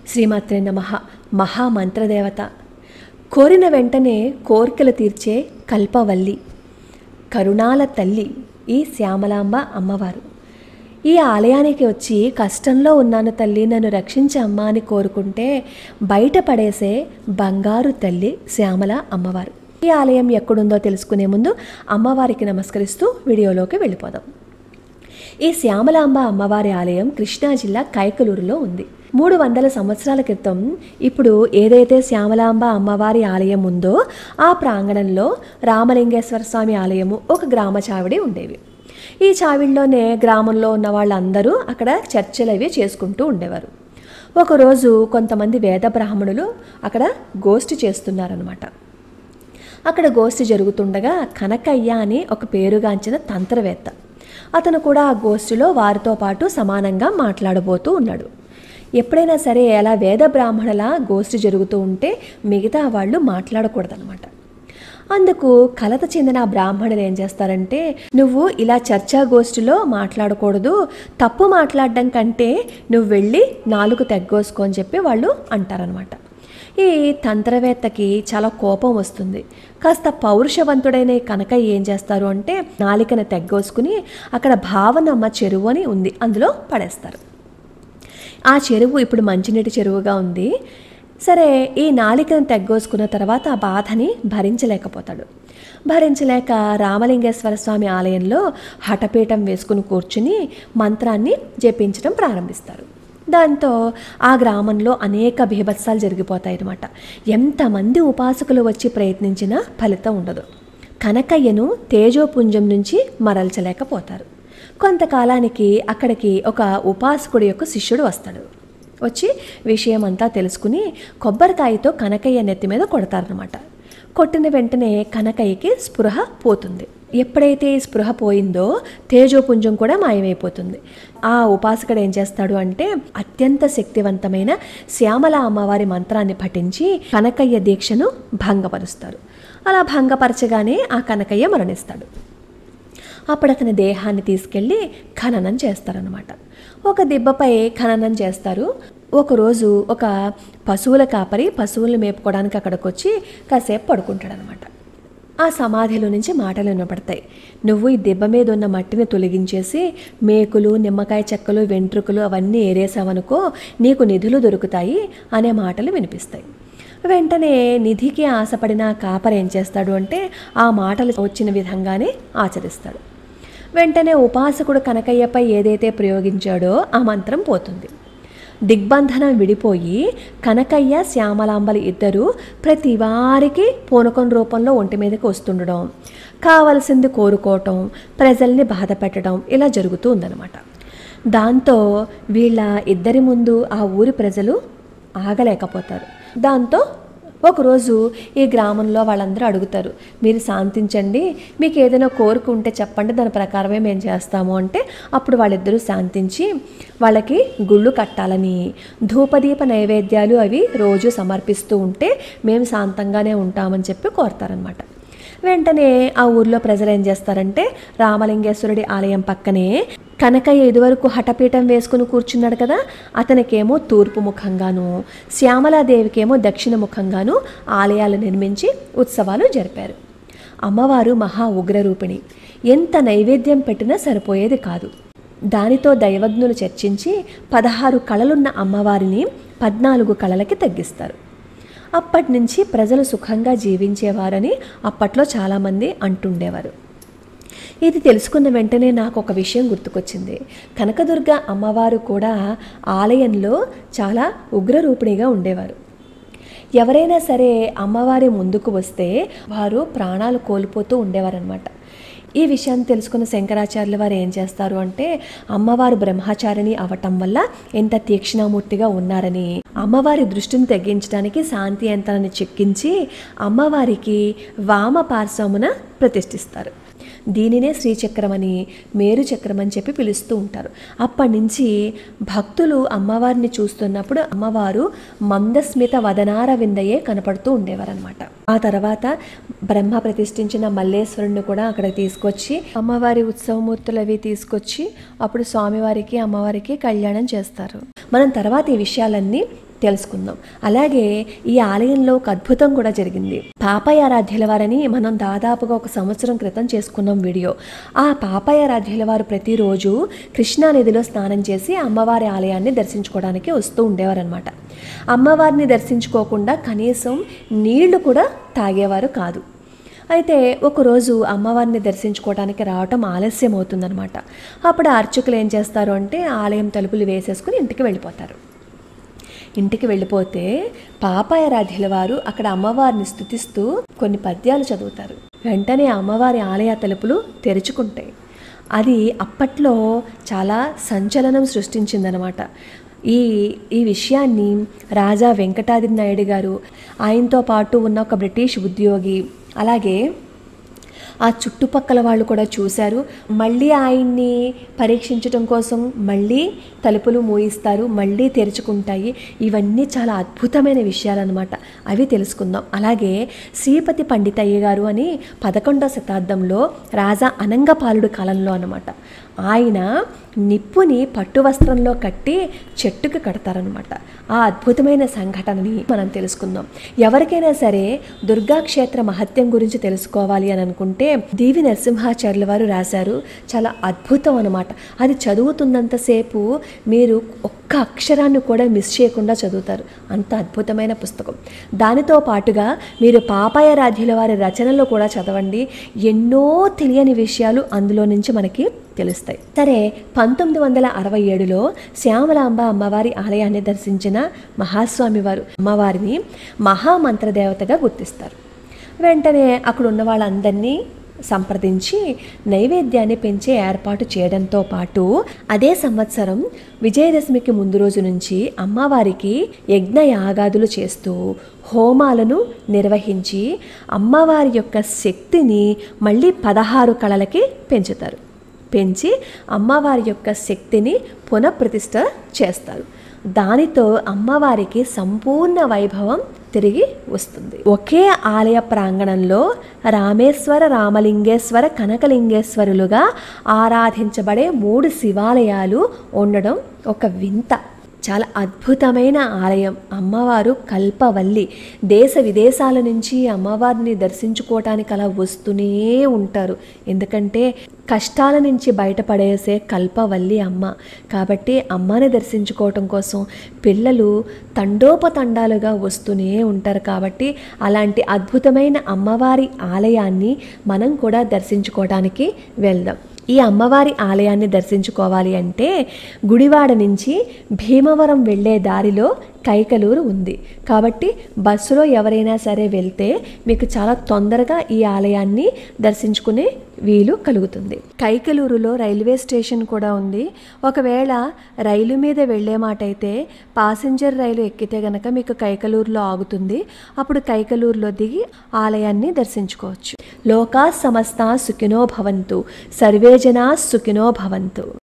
శ్రీమాత్రే నమ మహామంత్రదేవత కోరిన వెంటనే కోరికలు తీర్చే కల్పవల్లి కరుణాల తల్లి ఈ శ్యామలాంబ అమ్మవారు ఈ ఆలయానికి వచ్చి కష్టంలో ఉన్నాను తల్లి నన్ను రక్షించే అమ్మ అని కోరుకుంటే బయటపడేసే బంగారు తల్లి శ్యామల అమ్మవారు ఈ ఆలయం ఎక్కడుందో తెలుసుకునే ముందు అమ్మవారికి నమస్కరిస్తూ వీడియోలోకి వెళ్ళిపోదాం ఈ శ్యామలాంబ అమ్మవారి ఆలయం కృష్ణా జిల్లా కైకలూరులో ఉంది మూడు వందల సంవత్సరాల క్రితం ఇప్పుడు ఏదైతే శ్యామలాంబ అమ్మవారి ఆలయం ఉందో ఆ ప్రాంగణంలో రామలింగేశ్వర స్వామి ఆలయము ఒక గ్రామ చావిడి ఉండేవి ఈ చావిడిలోనే గ్రామంలో ఉన్న వాళ్ళందరూ అక్కడ చర్చలు అవి చేసుకుంటూ ఉండేవారు ఒకరోజు కొంతమంది వేద బ్రాహ్మణులు అక్కడ గోష్ఠి చేస్తున్నారనమాట అక్కడ గోష్ఠి జరుగుతుండగా కనకయ్య అని ఒక పేరుగాంచిన తంత్రవేత్త అతను కూడా ఆ గోష్ఠిలో వారితో పాటు సమానంగా మాట్లాడబోతూ ఉన్నాడు ఎప్పుడైనా సరే అలా వేద బ్రాహ్మణుల గోష్ఠి జరుగుతూ ఉంటే మిగతా వాళ్ళు మాట్లాడకూడదనమాట అందుకు కలత చెందిన ఆ బ్రాహ్మణులు ఏం చేస్తారంటే నువ్వు ఇలా చర్చా గోష్ఠిలో మాట్లాడకూడదు తప్పు మాట్లాడడం కంటే నువ్వు వెళ్ళి నాలుగు తెగ్గోసుకో అని చెప్పి వాళ్ళు అంటారనమాట ఈ తంత్రవేత్తకి చాలా కోపం వస్తుంది కాస్త పౌరుషవంతుడైన ఈ కనకయ్య ఏం చేస్తారు అంటే నాలికను తెగ్గోసుకుని అక్కడ భావనమ్మ చెరువు అని ఉంది అందులో పడేస్తారు ఆ చెరువు ఇప్పుడు మంచినీటి చెరువుగా ఉంది సరే ఈ నాలికను తెగ్గోసుకున్న తర్వాత ఆ బాధని భరించలేకపోతాడు భరించలేక రామలింగేశ్వర స్వామి ఆలయంలో హఠపీఠం వేసుకుని కూర్చుని మంత్రాన్ని జపించడం ప్రారంభిస్తారు దాంతో ఆ గ్రామంలో అనేక బీభత్సాలు జరిగిపోతాయి అన్నమాట ఎంతమంది ఉపాసకులు వచ్చి ప్రయత్నించినా ఫలితం ఉండదు కనకయ్యను తేజోపుంజం నుంచి మరల్చలేకపోతారు కొంతకాలానికి అక్కడికి ఒక ఉపాసకుడి యొక్క శిష్యుడు వస్తాడు వచ్చి విషయం అంతా తెలుసుకుని కొబ్బరికాయతో కనకయ్య నెత్తి మీద కొడతారనమాట కొట్టిన వెంటనే కనకయ్యకి స్పృహ పోతుంది ఎప్పుడైతే ఈ స్పృహ పోయిందో తేజోపుంజం కూడా మాయమైపోతుంది ఆ ఉపాసకుడు ఏం చేస్తాడు అంటే అత్యంత శక్తివంతమైన శ్యామల అమ్మవారి మంత్రాన్ని పఠించి కనకయ్య దీక్షను భంగపరుస్తారు అలా భంగపరచగానే ఆ కనకయ్య మరణిస్తాడు అప్పుడు అతని దేహాన్ని తీసుకెళ్ళి ఖననం చేస్తారనమాట ఒక దిబ్బపై ఖననం చేస్తారు ఒకరోజు ఒక పశువుల కాపరి పశువులను మేపుకోవడానికి అక్కడికి వచ్చి కాసేపు పడుకుంటాడనమాట ఆ సమాధిలో నుంచి మాటలు వినపడతాయి నువ్వు ఈ దిబ్బ మీద ఉన్న మట్టిని తొలగించేసి మేకులు నిమ్మకాయ చెక్కలు వెంట్రుకలు అవన్నీ ఏరేసావనుకో నీకు నిధులు దొరుకుతాయి అనే మాటలు వినిపిస్తాయి వెంటనే నిధికి ఆశపడిన కాపరి ఏం చేస్తాడు అంటే ఆ మాటలు వచ్చిన విధంగానే ఆచరిస్తాడు వెంటనే ఉపాసకుడు కనకయ్యపై ఏదైతే ప్రయోగించాడో ఆ మంత్రం పోతుంది దిగ్బంధనం విడిపోయి కనకయ్య శ్యామలాంబలు ఇద్దరు ప్రతి వారికి పూనకం రూపంలో ఒంటి మీదకి వస్తుండడం కావలసింది కోరుకోవటం ప్రజల్ని బాధ పెట్టడం ఇలా జరుగుతూ ఉందన్నమాట దాంతో వీళ్ళ ఇద్దరి ముందు ఆ ఊరి ప్రజలు ఆగలేకపోతారు దాంతో ఒకరోజు ఈ గ్రామంలో వాళ్ళందరూ అడుగుతారు మీరు శాంతించండి మీకు ఏదైనా కోరిక ఉంటే చెప్పండి దాని ప్రకారమే మేము చేస్తాము అంటే అప్పుడు వాళ్ళిద్దరూ శాంతించి వాళ్ళకి గుళ్ళు కట్టాలని ధూపదీప నైవేద్యాలు అవి రోజు సమర్పిస్తూ ఉంటే మేము శాంతంగానే ఉంటామని చెప్పి కోరతారనమాట వెంటనే ఆ ఊర్లో ప్రజలు ఏం చేస్తారంటే రామలింగేశ్వరుడి ఆలయం పక్కనే కనకయ్య ఇదివరకు హఠపీఠం వేసుకుని కూర్చున్నాడు కదా అతనికేమో తూర్పు ముఖంగాను శ్యామలాదేవికేమో దక్షిణ ముఖంగాను ఆలయాలు నిర్మించి ఉత్సవాలు జరిపారు అమ్మవారు మహా ఉగ్రరూపిణి ఎంత నైవేద్యం పెట్టినా సరిపోయేది కాదు దానితో దైవజ్ఞులు చర్చించి పదహారు కళలున్న అమ్మవారిని పద్నాలుగు కళలకి తగ్గిస్తారు అప్పటి నుంచి ప్రజలు సుఖంగా జీవించేవారని అప్పట్లో చాలామంది అంటుండేవారు ఇది తెలుసుకున్న వెంటనే నాకు ఒక విషయం గుర్తుకొచ్చింది కనకదుర్గ అమ్మవారు కూడా ఆలయంలో చాలా ఉగ్రరూపిణిగా ఉండేవారు ఎవరైనా సరే అమ్మవారి ముందుకు వస్తే వారు ప్రాణాలు కోల్పోతూ ఉండేవారనమాట ఈ విషయాన్ని తెలుసుకున్న శంకరాచార్యుల వారు ఏం చేస్తారు అంటే అమ్మవారు బ్రహ్మచారిణి అవటం వల్ల ఎంత తీక్షణమూర్తిగా ఉన్నారని అమ్మవారి దృష్టిని తగ్గించడానికి శాంతి యంత్రాన్ని చెక్కించి అమ్మవారికి వామ పార్శ్వమున ప్రతిష్ఠిస్తారు దీనినే శ్రీచక్రం అని మేరు చక్రం అని చెప్పి పిలుస్తూ ఉంటారు అప్పటి నుంచి భక్తులు అమ్మవారిని చూస్తున్నప్పుడు అమ్మవారు మందస్మిత వదనార విందయే కనపడుతూ ఉండేవారనమాట ఆ తర్వాత బ్రహ్మ ప్రతిష్ఠించిన మల్లేశ్వరుణ్ణి కూడా అక్కడ తీసుకొచ్చి అమ్మవారి ఉత్సవమూర్తులు అవి తీసుకొచ్చి అప్పుడు స్వామివారికి అమ్మవారికి కళ్యాణం చేస్తారు మనం తర్వాత ఈ విషయాలన్నీ తెలుసుకుందాం అలాగే ఈ ఆలయంలో ఒక అద్భుతం కూడా జరిగింది పాపయారాధ్యుల వారని మనం దాదాపుగా ఒక సంవత్సరం క్రితం చేసుకున్నాం వీడియో ఆ పాపయారాధ్యుల వారు ప్రతిరోజు కృష్ణా నదిలో స్నానం చేసి అమ్మవారి ఆలయాన్ని దర్శించుకోవడానికి వస్తూ ఉండేవారనమాట అమ్మవారిని దర్శించుకోకుండా కనీసం నీళ్లు కూడా తాగేవారు కాదు అయితే ఒకరోజు అమ్మవారిని దర్శించుకోవడానికి రావటం ఆలస్యం అవుతుందన్నమాట అప్పుడు ఆ అర్చకులు ఏం చేస్తారు అంటే ఆలయం తలుపులు వేసేసుకుని ఇంటికి వెళ్ళిపోతారు ఇంటికి వెళ్ళిపోతే పాపాయరాధ్యుల వారు అక్కడ అమ్మవారిని స్థుతిస్తూ కొన్ని పద్యాలు చదువుతారు వెంటనే అమ్మవారి ఆలయ తలుపులు తెరుచుకుంటాయి అది అప్పట్లో చాలా సంచలనం సృష్టించిందనమాట ఈ ఈ విషయాన్ని రాజా వెంకటాద్రి నాయుడు గారు ఆయనతో పాటు ఉన్న ఒక బ్రిటిష్ ఉద్యోగి అలాగే ఆ చుట్టుపక్కల వాళ్ళు కూడా చూశారు మళ్ళీ ఆయన్ని పరీక్షించడం కోసం మళ్ళీ తలుపులు మూయిస్తారు మళ్ళీ తెరుచుకుంటాయి ఇవన్నీ చాలా అద్భుతమైన విషయాలన్నమాట అవి తెలుసుకుందాం అలాగే శ్రీపతి పండితయ్య గారు అని పదకొండవ శతాబ్దంలో రాజా అనంగపాలుడు కాలంలో అనమాట ఆయన నిప్పుని పట్టు వస్త్రంలో కట్టి చెట్టుకి కడతారనమాట ఆ అద్భుతమైన సంఘటనని మనం తెలుసుకుందాం ఎవరికైనా సరే దుర్గా క్షేత్ర మహత్యం గురించి తెలుసుకోవాలి అని అనుకుంటే దీవి నరసింహాచార్యుల వారు రాశారు చాలా అద్భుతం అనమాట అది చదువుతున్నంతసేపు మీరు ఒక్క అక్షరాన్ని కూడా మిస్ చేయకుండా చదువుతారు అంత అద్భుతమైన పుస్తకం దానితో పాటుగా మీరు పాపాయ రాధ్యుల వారి రచనలు కూడా చదవండి ఎన్నో తెలియని విషయాలు అందులో నుంచి మనకి తెలుస్తాయి సరే పంతొమ్మిది వందల అరవై ఏడులో శ్యామలాంబ అమ్మవారి ఆలయాన్ని దర్శించిన మహాస్వామి వారు అమ్మవారిని మహామంత్రదేవతగా గుర్తిస్తారు వెంటనే అక్కడ ఉన్న వాళ్ళందరినీ సంప్రదించి నైవేద్యాన్ని పెంచే ఏర్పాటు చేయడంతో పాటు అదే సంవత్సరం విజయదశమికి ముందు రోజు నుంచి అమ్మవారికి యజ్ఞ యాగాదులు చేస్తూ హోమాలను నిర్వహించి అమ్మవారి యొక్క శక్తిని మళ్ళీ పదహారు కళలకి పెంచుతారు పెంచి అమ్మవారి యొక్క శక్తిని పునఃప్రతిష్ఠ చేస్తారు దానితో అమ్మవారికి సంపూర్ణ వైభవం తిరిగి వస్తుంది ఒకే ఆలయ ప్రాంగణంలో రామేశ్వర రామలింగేశ్వర కనకలింగేశ్వరులుగా ఆరాధించబడే మూడు శివాలయాలు ఉండడం ఒక వింత చాలా అద్భుతమైన ఆలయం అమ్మవారు కల్పవల్లి దేశ విదేశాల నుంచి అమ్మవారిని దర్శించుకోవటానికి అలా వస్తూనే ఉంటారు ఎందుకంటే కష్టాల నుంచి బయటపడేసే కల్పవల్లి అమ్మ కాబట్టి అమ్మని దర్శించుకోవటం కోసం పిల్లలు తండోపతండాలుగా వస్తూనే ఉంటారు కాబట్టి అలాంటి అద్భుతమైన అమ్మవారి ఆలయాన్ని మనం కూడా దర్శించుకోవడానికి వెళ్దాం ఈ అమ్మవారి ఆలయాన్ని దర్శించుకోవాలి అంటే గుడివాడ నుంచి భీమవరం వెళ్ళే దారిలో కైకలూరు ఉంది కాబట్టి బస్సులో ఎవరైనా సరే వెళ్తే మీకు చాలా తొందరగా ఈ ఆలయాన్ని దర్శించుకునే వీలు కలుగుతుంది కైకలూరులో రైల్వే స్టేషన్ కూడా ఉంది ఒకవేళ రైలు మీద వెళ్ళే మాట అయితే పాసింజర్ రైలు ఎక్కితే గనక మీకు కైకలూరులో ఆగుతుంది అప్పుడు కైకలూరులో దిగి ఆలయాన్ని దర్శించుకోవచ్చు లోకా సమస్త సుఖినో భవంతు సర్వే జనా సుఖినో భవంతు